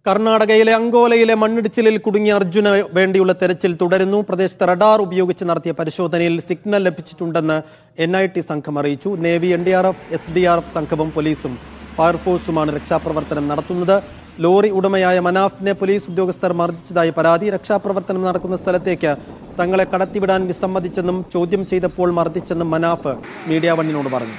കർണാടകയിലെ അങ്കോലയിലെ മണ്ണിടിച്ചിലിൽ കുടുങ്ങിയ അർജുന വേണ്ടിയുള്ള തെരച്ചിൽ തുടരുന്നു പ്രദേശത്ത് റഡാർ ഉപയോഗിച്ച് നടത്തിയ പരിശോധനയിൽ സിഗ്നൽ ലഭിച്ചിട്ടുണ്ടെന്ന് എൻ ഐ ടി സംഘം അറിയിച്ചു navy N D R F S D R F സംഘവും പോലീസും ഫയർഫോഴ്സുമാണ് രക്ഷാപ്രവർത്തനം നടത്തുന്നത് ലോറി ഉടമയായ മനാഫിനെ പോലീസ് ഉദ്യോഗസ്ഥർ മർദ്ദിച്ചതായി പരാതി രക്ഷാപ്രവർത്തനം നടക്കുന്ന സ്ഥലത്തേക്ക് തങ്ങളെ കടത്തിവിടാൻ വിസമ്മതിച്ചെന്നും ചോദ്യം ചെയ്തപ്പോൾ മർദ്ദിച്ചെന്നും മനാഫ് മീഡിയ വണ്ണിനോട് പറഞ്ഞു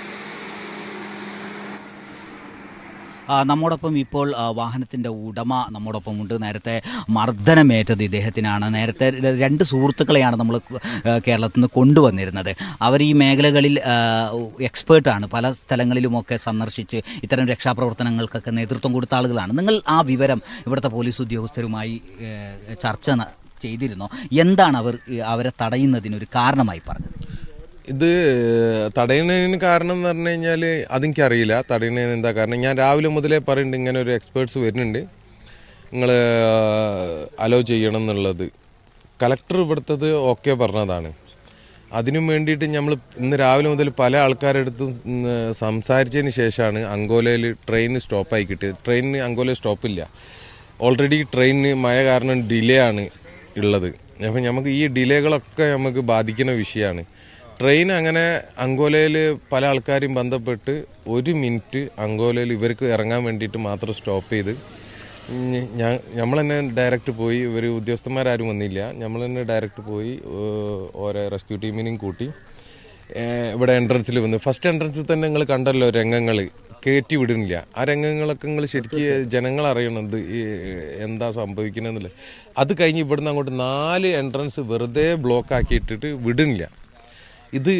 ആ, നമ്മോടൊപ്പം ഇപ്പോൾ ആ, വാഹനത്തിന്റെ ഉടമ നമ്മോടൊപ്പം ഉണ്ട് നേരത്തെ മർദ്ദനമേറ്റത് ഇദ്ദേഹത്തിനാണ് നേരത്തെ ര- രണ്ട് സുഹൃത്തുക്കളെയാണ് നമ്മൾ കേരളത്തിൽ നിന്ന് കൊണ്ടുവന്നിരുന്നത് അവർ ഈ മേഖലകളിൽ എക്സ്പേർട്ടാണ് പല സ്ഥലങ്ങളിലുമൊക്കെ സന്ദർശിച്ച് ഇത്തരം രക്ഷാപ്രവർത്തനങ്ങൾക്കൊക്കെ നേതൃത്വം കൊടുത്ത ആളുകളാണ് നിങ്ങൾ ആ വിവരം ഇവിടുത്തെ പോലീസ് ഉദ്യോഗസ്ഥരുമായി ഏ, ചർച്ച ന- ചെയ്തിരുന്നോ എന്താണ് അവർ ഏ, അവരെ തടയുന്നതിന് ഒരു കാരണമായി പറഞ്ഞത് ഇത് തടയുന്നതിന് കാരണം എന്ന് പറഞ്ഞു കഴിഞ്ഞാൽ അതെനിക്കറിയില്ല തടയുന്നതിന് എന്താ കാരണം ഞാൻ രാവിലെ മുതലേ പറയുന്നുണ്ട് ഇങ്ങനെ ഒരു എക്സ്പേർട്സ് വരുന്നുണ്ട് നിങ്ങൾ അലോ ചെയ്യണം എന്നുള്ളത് കലക്ടർ ഇവിടുത്തത് ഓക്കെ പറഞ്ഞതാണ് അതിനും വേണ്ടിയിട്ട് നമ്മൾ ഇന്ന് രാവിലെ മുതൽ പല ആൾക്കാരുടെ അടുത്തും ഇന്ന് സംസാരിച്ചതിന് ശേഷമാണ് അങ്കോലയിൽ ട്രെയിൻ സ്റ്റോപ്പായി കിട്ടിയത് ട്രെയിനിന് അങ്കോലയിൽ സ്റ്റോപ്പില്ല ഓൾറെഡി ട്രെയിനിന് മഴ കാരണം ഡിലേ ആണ് ഉള്ളത് അപ്പം നമുക്ക് ഈ ഡിലേകളൊക്കെ നമുക്ക് ബാധിക്കുന്ന വിഷയമാണ് ട്രെയിൻ അങ്ങനെ അങ്കോലയിൽ പല ആൾക്കാരെയും ബന്ധപ്പെട്ട് ഒരു മിനിറ്റ് അങ്കോലയിൽ ഇവർക്ക് ഇറങ്ങാൻ വേണ്ടിയിട്ട് മാത്രം സ്റ്റോപ്പ് ചെയ്ത് ഞാൻ നമ്മൾ തന്നെ ഡയറക്റ്റ് പോയി ഇവർ ഉദ്യോഗസ്ഥന്മാരാരും വന്നില്ല നമ്മൾ തന്നെ ഡയറക്റ്റ് പോയി ഏഹ്, ഓരോ റെസ്ക്യൂ ടീമിനെയും കൂട്ടി ഏഹ്, ഇവിടെ എൻട്രൻസിൽ വന്നു ഫസ്റ്റ് എൻട്രൻസിൽ തന്നെ നിങ്ങൾ കണ്ടല്ലോ രംഗങ്ങൾ കയറ്റി വിടുന്നില്ല ആ രംഗങ്ങളൊക്കെ നിങ്ങൾ ശരിക്കും ജനങ്ങൾ അറിയണത് ഈ എന്താ സംഭവിക്കണമെന്നില്ല അത് കഴിഞ്ഞ് ഇവിടുന്ന് അങ്ങോട്ട് നാല് എൻട്രൻസ് വെറുതെ ബ്ലോക്ക് ആക്കിയിട്ടിട്ട് വിടുന്നില്ല ഇത്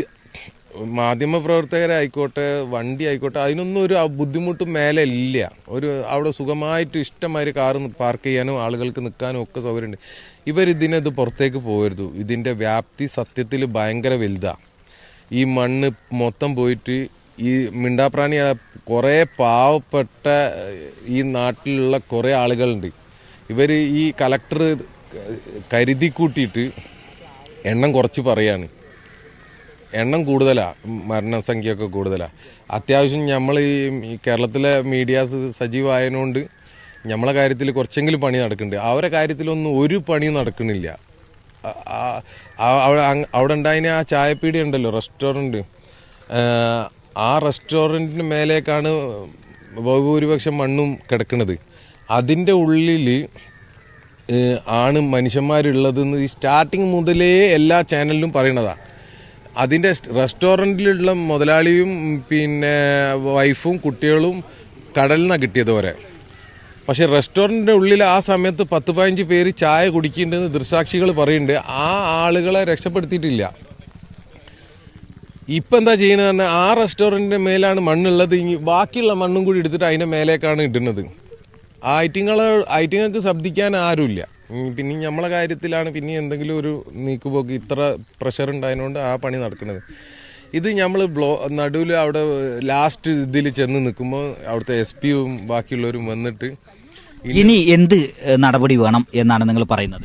മാധ്യമപ്രവർത്തകരായിക്കോട്ടെ വണ്ടി ആയിക്കോട്ടെ അതിനൊന്നും ഒരു ബുദ്ധിമുട്ടും മേലെ ഇല്ല ഒരു അവിടെ സുഖമായിട്ട് ഇഷ്ടമാതിരി കാറ് പാർക്ക് ചെയ്യാനും ആളുകൾക്ക് നിൽക്കാനും ഒക്കെ സൗകര്യമുണ്ട് ഇവരിതിനത് പുറത്തേക്ക് പോകരുത് ഇതിൻ്റെ വ്യാപ്തി സത്യത്തിൽ ഭയങ്കര വലുതാണ് ഈ മണ്ണ് മൊത്തം പോയിട്ട് ഈ മിണ്ടാപ്രാണി കുറേ പാവപ്പെട്ട ഈ നാട്ടിലുള്ള കുറേ ആളുകളുണ്ട് ഇവർ ഈ കലക്ടർ കരുതി കൂട്ടിയിട്ട് എണ്ണം കുറച്ച് പറയാണ് എണ്ണം കൂടുതലാ മരണസംഖ്യയൊക്കെ കൂടുതലാ അത്യാവശ്യം നമ്മൾ ഈ ഈ കേരളത്തിലെ മീഡിയാസ് സജീവമായതുകൊണ്ട് നമ്മളെ കാര്യത്തിൽ കുറച്ചെങ്കിലും പണി നടക്കുന്നുണ്ട് അവരെ കാര്യത്തിലൊന്നും ഒരു പണിയും നടക്കണില്ല ആ- ആ- ആ- അവിടെ അങ്- അവിടെ ഉണ്ടായതിന് ആ ചായപ്പീടി ഉണ്ടല്ലോ റെസ്റ്റോറൻറ്റ് ആ റെസ്റ്റോറൻറ്റിന് മേലേക്കാണ് ബഹുഭൂരിപക്ഷം മണ്ണും കിടക്കുന്നത് അതിൻ്റെ ഉള്ളിൽ ഏഹ് ആണ് മനുഷ്യന്മാരുള്ളതെന്ന് ഈ സ്റ്റാർട്ടിങ് മുതലേ എല്ലാ ചാനലിലും പറയണതാണ് അതിൻ്റെ റെസ്റ്റോറൻറ്റിലുള്ള മുതലാളിയും പിന്നെ വൈഫും കുട്ടികളും കടലിൽ നിന്നാണ് കിട്ടിയത് വരെ പക്ഷെ റെസ്റ്റോറൻറ്റിൻ്റെ ഉള്ളിൽ ആ സമയത്ത് പത്ത് പതിനഞ്ച് പേര് ചായ കുടിക്കുന്നുണ്ടെന്ന് ദൃസാക്ഷികൾ പറയുന്നുണ്ട് ആ ആളുകളെ രക്ഷപ്പെടുത്തിയിട്ടില്ല ഇപ്പം എന്താ ചെയ്യണത് പറഞ്ഞാൽ ആ റെസ്റ്റോറൻറ്റിൻ്റെ മേലാണ് മണ്ണുള്ളത് ഇനി ബാക്കിയുള്ള മണ്ണും കൂടി എടുത്തിട്ട് അതിൻ്റെ മേലേക്കാണ് ഇടുന്നത് ആ ഐറ്റിങ്ങളെ ഐറ്റിങ്ങൾക്ക് ശബ്ദിക്കാൻ ആരുമില്ല ഉം, പിന്നെ നമ്മളെ കാര്യത്തിലാണ് പിന്നെ എന്തെങ്കിലും ഒരു നീക്കുപോക്ക് ഇത്ര പ്രഷർ ഉണ്ടായതുകൊണ്ട് ആ പണി നടക്കുന്നത് ഇത് നമ്മൾ ബ്ലോ നടുവിൽ അവിടെ ലാസ്റ്റ് ഇതിൽ ചെന്ന് നിൽക്കുമ്പോൾ അവിടുത്തെ എസ് പിയും ബാക്കിയുള്ളവരും വന്നിട്ട് ഇനി എന്ത് ഏ, നടപടി വേണം എന്നാണ് നിങ്ങൾ പറയുന്നത്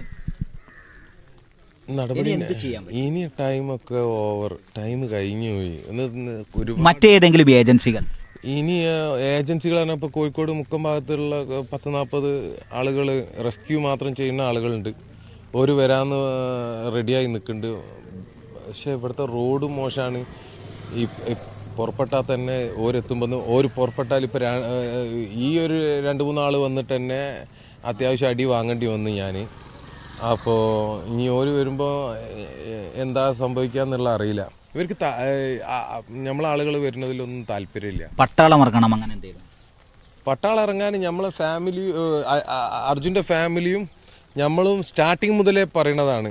നടപടി ഇനി എന്ത് ചെയ്യാൻ ഇനി ടൈമൊക്കെ ഓവർ ടൈം കഴിഞ്ഞു പോയി ഒന്ന് ഒന്ന് ഒരു മറ്റേതെങ്കിലും ഏജൻസികൾ ഇനി ഏജൻസികളാണ് ഇപ്പോൾ കോഴിക്കോട് മുക്കം ഭാഗത്തുള്ള പത്ത് നാൽപ്പത് ആളുകൾ റെസ്ക്യൂ മാത്രം ചെയ്യുന്ന ആളുകളുണ്ട് ഒരു വരാന്ന് റെഡിയായി നിൽക്കുന്നുണ്ട് പക്ഷെ ഇവിടുത്തെ റോഡ് മോശമാണ് ഈ ഈ പുറപ്പെട്ടാൽ തന്നെ ഓരെത്തുമ്പോൾ ഓര് പുറപ്പെട്ടാൽ ഇപ്പോൾ ഈ ഒരു രണ്ട് മൂന്ന് ആൾ വന്നിട്ട് തന്നെ അത്യാവശ്യം അടി വാങ്ങേണ്ടി വന്നു ഞാൻ അപ്പോൾ ഇനി ഓര് വരുമ്പോൾ എന്താ സംഭവിക്കാന്നുള്ള അറിയില്ല ഇവർക്ക് ത- ഏഹ് ആ- ആ- നമ്മളെ ആളുകൾ വരുന്നതിലൊന്നും താല്പര്യമില്ല പട്ടാളം ഇറങ്ങണം അങ്ങനെ എന്തെങ്കിലും പട്ടാളം ഇറങ്ങാൻ നമ്മളെ ഫാമിലി ഏഹ് അ- അ- അർജുൻ്റെ ഫാമിലിയും നമ്മളും സ്റ്റാർട്ടിങ് മുതലേ പറയണതാണ്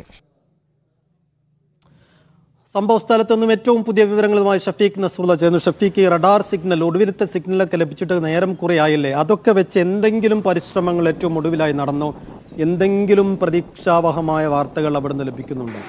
സംഭവ സ്ഥലത്ത് നിന്നും ഏറ്റവും പുതിയ വിവരങ്ങളുമായി ഷഫീഖ് നസറുള്ള ചേർന്നു ഷഫീഖ് ഈ റഡാർ സിഗ്നൽ ഒടുവിലത്തെ സിഗ്നലൊക്കെ ലഭിച്ചിട്ട് നേരം കുറെ ആയില്ലേ അതൊക്കെ വെച്ച് എന്തെങ്കിലും പരിശ്രമങ്ങൾ ഏറ്റവും ഒടുവിലായി നടന്നോ എന്തെങ്കിലും പ്രതീക്ഷാവഹമായ വാർത്തകൾ അവിടുന്ന് ലഭിക്കുന്നുണ്ടോ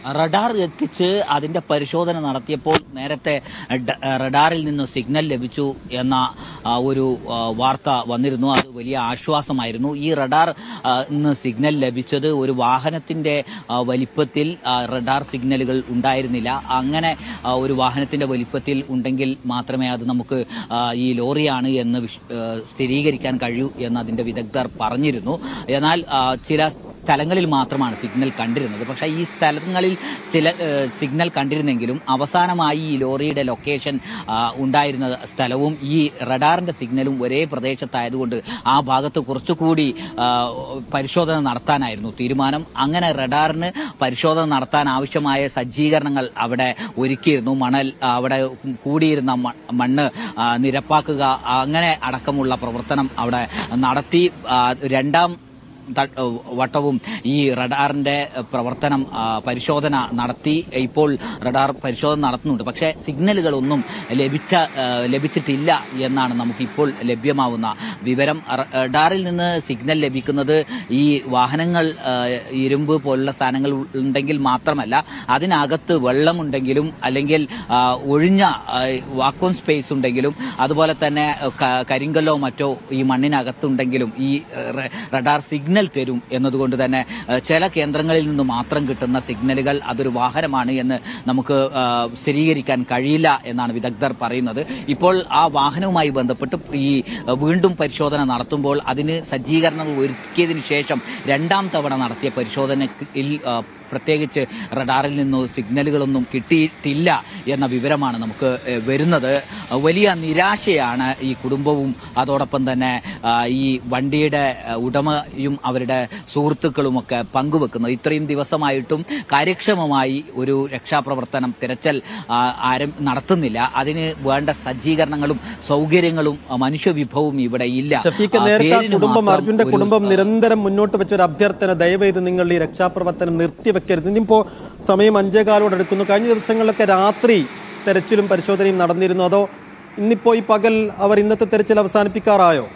റഡാർ എത്തിച്ച് അതിന്റെ പരിശോധന നടത്തിയപ്പോൾ നേരത്തെ ഡ- റഡാറിൽ നിന്ന് സിഗ്നൽ ലഭിച്ചു എന്ന ആ, ഒരു ആ, വാർത്ത വന്നിരുന്നു അത് വലിയ ആശ്വാസമായിരുന്നു ഈ റഡാർ ആ, ഇന്ന് സിഗ്നൽ ലഭിച്ചത് ഒരു വാഹനത്തിന്റെ ആ, വലിപ്പത്തിൽ ആ, റഡാർ സിഗ്നലുകൾ ഉണ്ടായിരുന്നില്ല അങ്ങനെ ആ, ഒരു വാഹനത്തിന്റെ വലിപ്പത്തിൽ ഉണ്ടെങ്കിൽ മാത്രമേ അത് നമുക്ക് ആ, ഈ ലോറിയാണ് എന്ന് വിശ്- ആ, സ്ഥിരീകരിക്കാൻ കഴിയൂ എന്ന് അതിന്റെ വിദഗ്ധർ പറഞ്ഞിരുന്നു എന്നാൽ ആ, ചില സ്ഥലങ്ങളിൽ മാത്രമാണ് സിഗ്നൽ കണ്ടിരുന്നത് പക്ഷേ ഈ സ്ഥലങ്ങളിൽ ചില ഏഹ്, സിഗ്നൽ കണ്ടിരുന്നെങ്കിലും അവസാനമായി ഈ ലോറിയുടെ ലൊക്കേഷൻ ആ, ഉണ്ടായിരുന്ന സ്ഥലവും ഈ റഡാറിന്റെ സിഗ്നലും ഒരേ പ്രദേശത്തായതുകൊണ്ട് ആ ഭാഗത്ത് കുറച്ചുകൂടി ആ, പരിശോധന നടത്താനായിരുന്നു തീരുമാനം അങ്ങനെ റഡാറിന് പരിശോധന നടത്താൻ ആവശ്യമായ സജ്ജീകരണങ്ങൾ അവിടെ ഒരുക്കിയിരുന്നു മണൽ ആ, അവിടെ കൂടിയിരുന്ന മ- മണ്ണ് ആ, നിരപ്പാക്കുക അങ്ങനെ അടക്കമുള്ള പ്രവർത്തനം അവിടെ നടത്തി ആ, രണ്ടാം ത- വട്ടവും ഈ റഡാറിന്റെ പ്രവർത്തനം ആ, പരിശോധന നടത്തി ഇപ്പോൾ റഡാർ പരിശോധന നടത്തുന്നുണ്ട് പക്ഷേ സിഗ്നലുകളൊന്നും ലഭിച്ച ആ, ലഭിച്ചിട്ടില്ല എന്നാണ് നമുക്കിപ്പോൾ ലഭ്യമാവുന്ന വിവരം റ- റഡാറിൽ നിന്ന് സിഗ്നൽ ലഭിക്കുന്നത് ഈ വാഹനങ്ങൾ ആ, ഇരുമ്പ് പോലുള്ള സാധനങ്ങൾ ഉണ്ടെങ്കിൽ മാത്രമല്ല അതിനകത്ത് വെള്ളമുണ്ടെങ്കിലും അല്ലെങ്കിൽ ആ, ഒഴിഞ്ഞ വാക്വം സ്പേസ് ഉണ്ടെങ്കിലും അതുപോലെ തന്നെ ക- കരിങ്കല്ലോ മറ്റോ ഈ മണ്ണിനകത്തുണ്ടെങ്കിലും ഈ ഏഹ്, റ- റഡാർ സിഗ്നൽ തരും എന്നതുകൊണ്ട് തന്നെ ഏഹ്, ചില കേന്ദ്രങ്ങളിൽ നിന്ന് മാത്രം കിട്ടുന്ന സിഗ്നലുകൾ അതൊരു വാഹനമാണ് എന്ന് നമുക്ക് ആ, സ്ഥിരീകരിക്കാൻ കഴിയില്ല എന്നാണ് വിദഗ്ധർ പറയുന്നത് ഇപ്പോൾ ആ വാഹനവുമായി ബന്ധപ്പെട്ട് ഈ ഏഹ്, വീണ്ടും പരിശോധന നടത്തുമ്പോൾ അതിന് സജ്ജീകരണങ്ങൾ ഒരുക്കിയതിനു ശേഷം രണ്ടാം തവണ നടത്തിയ പരിശോധനയിൽ ആ, പ്രത്യേകിച്ച് റഡാറിൽ നിന്നോ സിഗ്നലുകളൊന്നും കിട്ടിയിട്ടില്ല എന്ന വിവരമാണ് നമുക്ക് ഏഹ്, വരുന്നത് വലിയ നിരാശയാണ് ഈ കുടുംബവും അതോടൊപ്പം തന്നെ ആ, ഈ വണ്ടിയുടെ ആ, ഉടമയും അവരുടെ സുഹൃത്തുക്കളുമൊക്കെ പങ്കുവെക്കുന്നത് ഇത്രയും ദിവസമായിട്ടും കാര്യക്ഷമമായി ഒരു രക്ഷാപ്രവർത്തനം തിരച്ചിൽ ആ, ആരം നടത്തുന്നില്ല അതിന് വേണ്ട സജ്ജീകരണങ്ങളും സൗകര്യങ്ങളും ആ, മനുഷ്യവിഭവവും ഇവിടെ ഇല്ല ഷഫീഖ് ആ, നേരത്തെ ആ പേരിന് കുടുംബം മാത്രം അർജുന്റെ ഒരു, കുടുംബം നിരന്തരം മുന്നോട്ട് വെച്ച ഒരു അഭ്യർത്ഥന ദയവേത് നിങ്ങൾ ഈ രക്ഷാപ്രവർത്തനം നിർത്തിവെക്കരുത് ഇനിയിപ്പോ സമയം അഞ്ചേകാലോട് അടുക്കുന്നു കഴിഞ്ഞ ദിവസങ്ങളിലൊക്കെ രാത്രി തെരച്ചിലും പരിശോധനയും നടന്നിരുന്നു അതോ ഇന്നിപ്പോ ഈ പകൽ അവർ ഇന്നത്തെ തെരച്ചിൽ അവസാനിപ്പിക്കാറായോ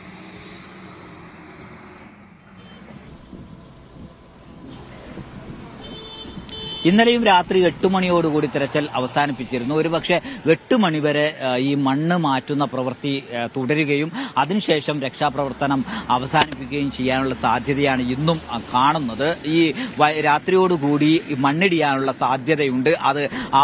ഇന്നലെയും രാത്രി എട്ട് മണിയോടുകൂടി തിരച്ചിൽ അവസാനിപ്പിച്ചിരുന്നു ഒരുപക്ഷെ എട്ട് മണിവരെ ആ, ഈ മണ്ണ് മാറ്റുന്ന പ്രവൃത്തി ആ, തുടരുകയും അതിനുശേഷം രക്ഷാപ്രവർത്തനം അവസാനിപ്പിക്കുകയും ചെയ്യാനുള്ള സാധ്യതയാണ് ഇന്നും ആ, കാണുന്നത് ഈ വ- രാത്രിയോടുകൂടി ഈ മണ്ണിടിയാനുള്ള സാധ്യതയുണ്ട് അത്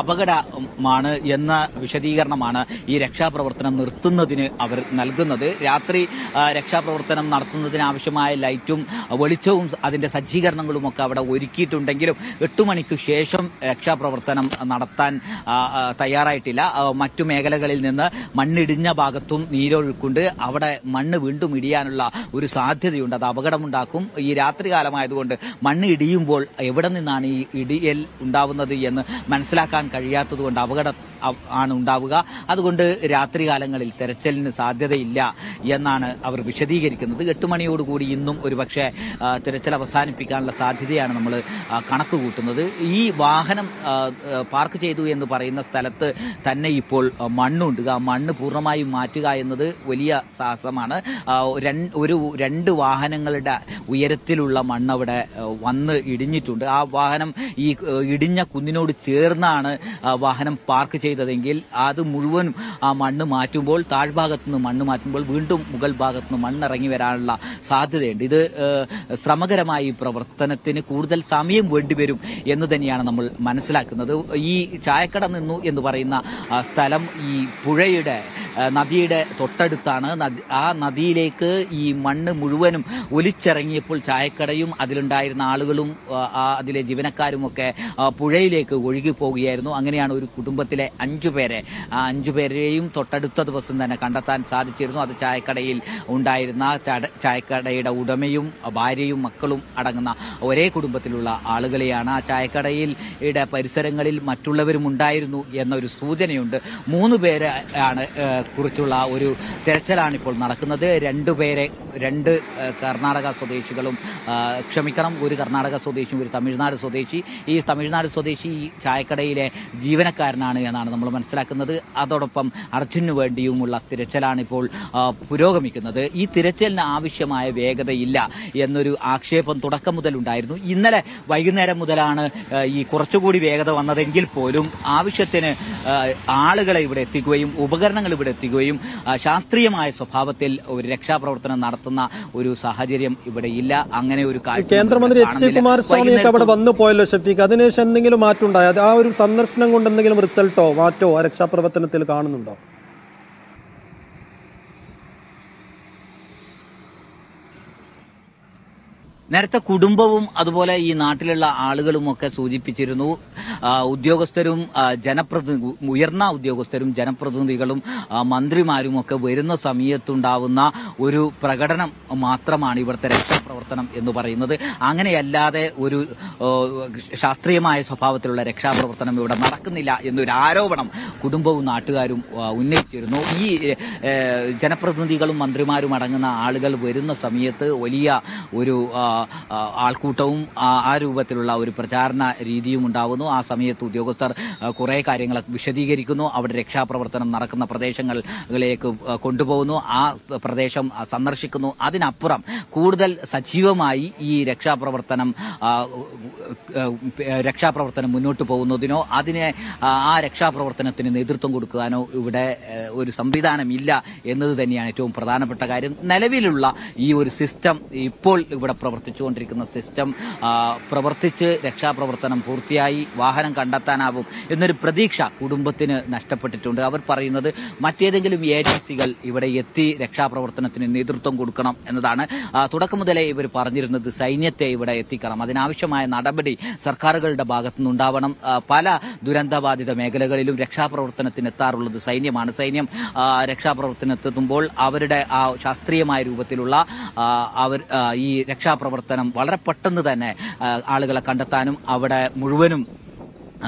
അപകടമാണ് എന്ന വിശദീകരണമാണ് ഈ രക്ഷാപ്രവർത്തനം നിർത്തുന്നതിന് അവർ നൽകുന്നത് രാത്രി ആ, രക്ഷാപ്രവർത്തനം നടത്തുന്നതിന് ആവശ്യമായ ലൈറ്റും വെളിച്ചവും അതിന്റെ സജ്ജീകരണങ്ങളും ഒക്കെ അവിടെ ഒരുക്കിയിട്ടുണ്ടെങ്കിലും എട്ടു മണിക്ക് ശേഷം രക്ഷാപ്രവർത്തനം നടത്താൻ ആ, ആ, തയ്യാറായിട്ടില്ല ആ, മറ്റു മേഖലകളിൽ നിന്ന് മണ്ണിടിഞ്ഞ ഭാഗത്തും നീരൊഴുക്കുണ്ട് അവിടെ മണ്ണ് വീണ്ടും ഇടിയാനുള്ള ഒരു സാധ്യതയുണ്ട് അത് അപകടമുണ്ടാക്കും ഈ രാത്രികാലമായതുകൊണ്ട് മണ്ണ് ഇടിയുമ്പോൾ എവിടെ നിന്നാണ് ഈ ഇടിയൽ ഉണ്ടാവുന്നത് എന്ന് മനസ്സിലാക്കാൻ കഴിയാത്തതുകൊണ്ട് അപകടം അ- ആണ് ഉണ്ടാവുക അതുകൊണ്ട് രാത്രികാലങ്ങളിൽ തെരച്ചിലിന് സാധ്യതയില്ല എന്നാണ് അവർ വിശദീകരിക്കുന്നത് എട്ട് മണിയോടുകൂടി ഇന്നും ഒരുപക്ഷെ ആ, തിരച്ചിൽ അവസാനിപ്പിക്കാനുള്ള സാധ്യതയാണ് നമ്മൾ കണക്ക് കൂട്ടുന്നത് ഈ വാഹനം ആ, ആ, പാർക്ക് ചെയ്തു എന്ന് പറയുന്ന സ്ഥലത്ത് തന്നെ ഇപ്പോൾ ആ, മണ്ണുണ്ട് ആ മണ്ണ് പൂർണ്ണമായും മാറ്റുക എന്നത് വലിയ സാഹസമാണ് ആ, രൺ- ഒരു രണ്ട് വാഹനങ്ങളുടെ ഉയരത്തിലുള്ള മണ്ണ് അവിടെ ആ, വന്ന് ഇടിഞ്ഞിട്ടുണ്ട് ആ വാഹനം ഈ ആ, ഇടിഞ്ഞ കുന്നിനോട് ചേർന്നാണ് ആ, വാഹനം പാർക്ക് ചെയ്തതെങ്കിൽ അത് മുഴുവനും ആ മണ്ണ് മാറ്റുമ്പോൾ താഴ്ഭാഗത്ത് നിന്ന് മണ്ണ് മാറ്റുമ്പോൾ വീണ്ടും മുകൾ ഭാഗത്ത് നിന്ന് മണ്ണ് ഇറങ്ങി വരാനുള്ള സാധ്യതയുണ്ട് ഇത് ഏഹ്, ശ്രമകരമായ ഈ പ്രവർത്തനത്തിന് കൂടുതൽ സമയം വേണ്ടിവരും എന്ന് തന്നെയാണ് നമ്മൾ മനസ്സിലാക്കുന്നത് ഈ ചായക്കട നിന്നു എന്ന് പറയുന്ന ആ, സ്ഥലം ഈ പുഴയുടെ ആ, നദിയുടെ തൊട്ടടുത്താണ് നദി- ആ നദിയിലേക്ക് ഈ മണ്ണ് മുഴുവനും ഒലിച്ചിറങ്ങിയപ്പോൾ ചായക്കടയും അതിലുണ്ടായിരുന്ന ആളുകളും ആ, ആ അതിലെ ജീവനക്കാരുമൊക്കെ ആ, പുഴയിലേക്ക് ഒഴുകി പോവുകയായിരുന്നു അങ്ങനെയാണ് ഒരു കുടുംബത്തിലെ അഞ്ചു പേരെ ആ അഞ്ചു പേരെയും തൊട്ടടുത്ത ദിവസം തന്നെ കണ്ടെത്താൻ സാധിച്ചിരുന്നു അത് ചായക്കടയിൽ ഉണ്ടായിരുന്ന ചാട- ചായക്കടയുടെ ഉടമയും ഭാര്യയും മക്കളും അടങ്ങുന്ന ഒരേ കുടുംബത്തിലുള്ള ആളുകളെയാണ് ആ ചായക്കടയിൽ യുടെ പരിസരങ്ങളിൽ മറ്റുള്ളവരും ഉണ്ടായിരുന്നു എന്നൊരു സൂചനയുണ്ട് മൂന്ന് പേരെ ആണ് ഏഹ്, കുറിച്ചുള്ള ഒരു തിരച്ചിലാണ് ഇപ്പോൾ നടക്കുന്നത് രണ്ടുപേരെ രണ്ട് ഏഹ്, കർണാടക സ്വദേശികളും ആ, ക്ഷമിക്കണം ഒരു കർണാടക സ്വദേശിയും ഒരു തമിഴ്നാട് സ്വദേശി ഈ തമിഴ്നാട് സ്വദേശി ഈ ചായക്കടയിലെ ജീവനക്കാരനാണ് എന്നാണ് നമ്മൾ മനസ്സിലാക്കുന്നത് അതോടൊപ്പം അർജുനു വേണ്ടിയുമുള്ള തിരച്ചിലാണ് ഇപ്പോൾ ആ, പുരോഗമിക്കുന്നത് ഈ തിരച്ചിലിന് ആവശ്യമായ വേഗതയില്ല എന്നൊരു ആക്ഷേപം തുടക്കം മുതൽ ഉണ്ടായിരുന്നു ഇന്നലെ വൈകുന്നേരം മുതലാണ് ആ, ഈ കുറച്ചുകൂടി വേഗത വന്നതെങ്കിൽ പോലും ആവശ്യത്തിന് ആ, ആളുകളെ ഇവിടെ എത്തിക്കുകയും ഉപകരണങ്ങൾ ഇവിടെ എത്തിക്കുകയും ആ, ശാസ്ത്രീയമായ സ്വഭാവത്തിൽ ഒരു രക്ഷാപ്രവർത്തനം നടത്തുന്ന ഒരു സാഹചര്യം ഇവിടെ ഇല്ല അങ്ങനെ ഒരു കാഴ്ച കേന്ദ്രമന്ത്രി നമ്മൾ എച്ച് ഡി കാണുന്നില്ല. കുമാരസ്വാമിയൊക്കെ അവിടെ വൈകുന്നേരത്തും- വന്നു പോയല്ലോ ഷഫീഖ് അതിനുശേഷം എന്തെങ്കിലും മാറ്റം ഉണ്ടായോ അത് ആ ഒരു സന്ദർശനം കൊണ്ട് എന്തെങ്കിലും റിസൾട്ടോ മാറ്റോ ആ രക്ഷാപ്രവർത്തനത്തിൽ കാണുന്നുണ്ടോ നേരത്തെ കുടുംബവും അതുപോലെ ഈ നാട്ടിലുള്ള ആളുകളും ഒക്കെ സൂചിപ്പിച്ചിരുന്നു ആ, ഉദ്യോഗസ്ഥരും ആ, ജനപ്രതിനിധി ഉയർന്ന ഉദ്യോഗസ്ഥരും ജനപ്രതിനിധികളും ആ, മന്ത്രിമാരും ഒക്കെ വരുന്ന സമയത്തുണ്ടാവുന്ന ഒരു പ്രകടനം മാത്രമാണ് ഇവിടുത്തെ രക്ഷാപ്രവർത്തനം എന്ന് പറയുന്നത് അങ്ങനെയല്ലാതെ ഒരു ഓ, ശാസ്ത്രീയമായ സ്വഭാവത്തിലുള്ള രക്ഷാപ്രവർത്തനം ഇവിടെ നടക്കുന്നില്ല എന്നൊരു ആരോപണം കുടുംബവും നാട്ടുകാരും ആ, ഉന്നയിച്ചിരുന്നു ഈ ഏ, ജനപ്രതിനിധികളും മന്ത്രിമാരും അടങ്ങുന്ന ആളുകൾ വരുന്ന സമയത്ത് വലിയ ഒരു ആ, ആ, ആൾക്കൂട്ടവും ആ ആ രൂപത്തിലുള്ള ഒരു പ്രചാരണ രീതിയും ഉണ്ടാവുന്നു ആ സമയത്ത് ഉദ്യോഗസ്ഥർ ആ, കുറെ കാര്യങ്ങൾ വിശദീകരിക്കുന്നു അവിടെ രക്ഷാപ്രവർത്തനം നടക്കുന്ന പ്രദേശങ്ങളിലേക്ക് ആ, കൊണ്ടുപോകുന്നു ആ പ്രദേശം ആ, സന്ദർശിക്കുന്നു അതിനപ്പുറം കൂടുതൽ സജീവമായി ഈ രക്ഷാപ്രവർത്തനം ആ, ആ, രക്ഷാപ്രവർത്തനം മുന്നോട്ട് പോകുന്നതിനോ അതിനെ ആ, ആ രക്ഷാപ്രവർത്തനത്തിന് നേതൃത്വം കൊടുക്കാനോ ഇവിടെ ആ, ഒരു സംവിധാനമില്ല എന്നത് തന്നെയാണ് ഏറ്റവും പ്രധാനപ്പെട്ട കാര്യം നിലവിലുള്ള ഈ ഒരു സിസ്റ്റം ഇപ്പോൾ ഇവിടെ പ്രവർത്തിച്ചുകൊണ്ടിരിക്കുന്ന സിസ്റ്റം ആ, പ്രവർത്തിച്ച് രക്ഷാപ്രവർത്തനം പൂർത്തിയായി വാഹനം കണ്ടെത്താനാവും എന്നൊരു പ്രതീക്ഷ കുടുംബത്തിന് നഷ്ടപ്പെട്ടിട്ടുണ്ട് അവർ പറയുന്നത് മറ്റേതെങ്കിലും ഏജൻസികൾ ഇവിടെ എത്തി രക്ഷാപ്രവർത്തനത്തിന് നേതൃത്വം കൊടുക്കണം എന്നതാണ് ആ, തുടക്കം മുതലേ ഇവർ പറഞ്ഞിരുന്നത് സൈന്യത്തെ ഇവിടെ എത്തിക്കണം അതിനാവശ്യമായ നടപടി സർക്കാരുകളുടെ ഭാഗത്തു നിന്നുണ്ടാവണം ആ, പല ദുരന്തബാധിത മേഖലകളിലും രക്ഷാപ്രവർത്തനത്തിന് എത്താറുള്ളത് സൈന്യമാണ് സൈന്യം ആ, രക്ഷാപ്രവർത്തനത്തെത്തുമ്പോൾ അവരുടെ ആ ശാസ്ത്രീയമായ രൂപത്തിലുള്ള ആ, അവർ ആ, ഈ രക്ഷാപ്രവർത്തനം വളരെ പെട്ടെന്ന് തന്നെ ആ, ആളുകളെ കണ്ടെത്താനും അവിടെ മുഴുവനും ആ,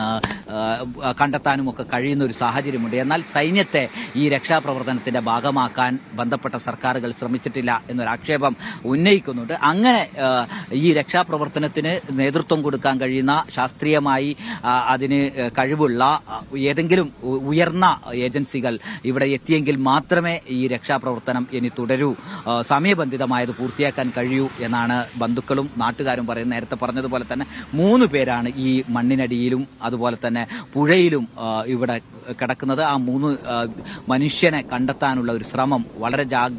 ആ, കണ്ടെത്താനും ഒക്കെ കഴിയുന്ന ഒരു സാഹചര്യമുണ്ട് എന്നാൽ സൈന്യത്തെ ഈ രക്ഷാപ്രവർത്തനത്തിന്റെ ഭാഗമാക്കാൻ ബന്ധപ്പെട്ട സർക്കാരുകൾ ശ്രമിച്ചിട്ടില്ല എന്നൊരു ആക്ഷേപം ഉന്നയിക്കുന്നുണ്ട് അങ്ങനെ ആ, ഈ രക്ഷാപ്രവർത്തനത്തിന് നേതൃത്വം കൊടുക്കാൻ കഴിയുന്ന ശാസ്ത്രീയമായി ആ, അതിന് കഴിവുള്ള ആ, ഏതെങ്കിലും ഉ- ഉയർന്ന ഏജൻസികൾ ഇവിടെ എത്തിയെങ്കിൽ മാത്രമേ ഈ രക്ഷാപ്രവർത്തനം ഇനി തുടരൂ ആ, സമയബന്ധിതമായത് പൂർത്തിയാക്കാൻ കഴിയൂ എന്നാണ് ബന്ധുക്കളും നാട്ടുകാരും പറയുന്നത് നേരത്തെ പറഞ്ഞതുപോലെ തന്നെ മൂന്ന് പേരാണ് ഈ മണ്ണിനടിയിലും അതുപോലെ തന്നെ പുഴയിലും ആ, ഇവിടെ കിടക്കുന്നത് ആ മൂന്ന് ആ, മനുഷ്യനെ കണ്ടെത്താനുള്ള ഒരു ശ്രമം വളരെ ജാഗ്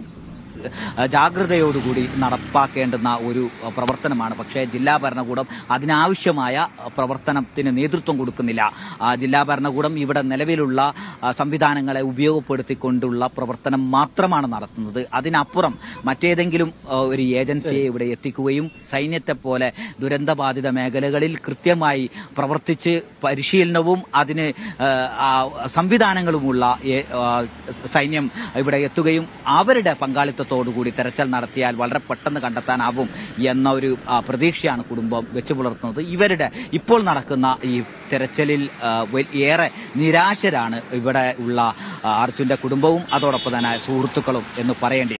ജാഗ്രതയോടുകൂടി നടപ്പാക്കേണ്ടുന്ന ഒരു പ്രവർത്തനമാണ് പക്ഷേ ജില്ലാ ഭരണകൂടം അതിനാവശ്യമായ പ്രവർത്തനത്തിന് നേതൃത്വം കൊടുക്കുന്നില്ല ആ, ജില്ലാ ഭരണകൂടം ഇവിടെ നിലവിലുള്ള ആ, സംവിധാനങ്ങളെ ഉപയോഗപ്പെടുത്തിക്കൊണ്ടുള്ള പ്രവർത്തനം മാത്രമാണ് നടത്തുന്നത് അതിനപ്പുറം മറ്റേതെങ്കിലും ആ, ഒരു ഏജൻസിയെ ഇവിടെ എത്തിക്കുകയും സൈന്യത്തെ പോലെ ദുരന്തബാധിത മേഖലകളിൽ കൃത്യമായി പ്രവർത്തിച്ച് പരിശീലനവും അതിന് ആ, ആ, സംവിധാനങ്ങളുമുള്ള ഏ, ആ, സൈന്യം ഇവിടെ എത്തുകയും അവരുടെ പങ്കാളിത്തത്തോടുകൂടി തെരച്ചിൽ നടത്തിയാൽ വളരെ പെട്ടെന്ന് കണ്ടെത്താനാവും എന്ന ഒരു ആ, പ്രതീക്ഷയാണ് കുടുംബം വെച്ചു പുലർത്തുന്നത് ഇവരുടെ ഇപ്പോൾ നടക്കുന്ന ഈ തെരച്ചിലിൽ ആ, വ- ഏറെ നിരാശരാണ് ഇവിടെ ഉള്ള ആ, അർജുന്റെ കുടുംബവും അതോടൊപ്പം തന്നെ സുഹൃത്തുക്കളും എന്ന് പറയേണ്ടി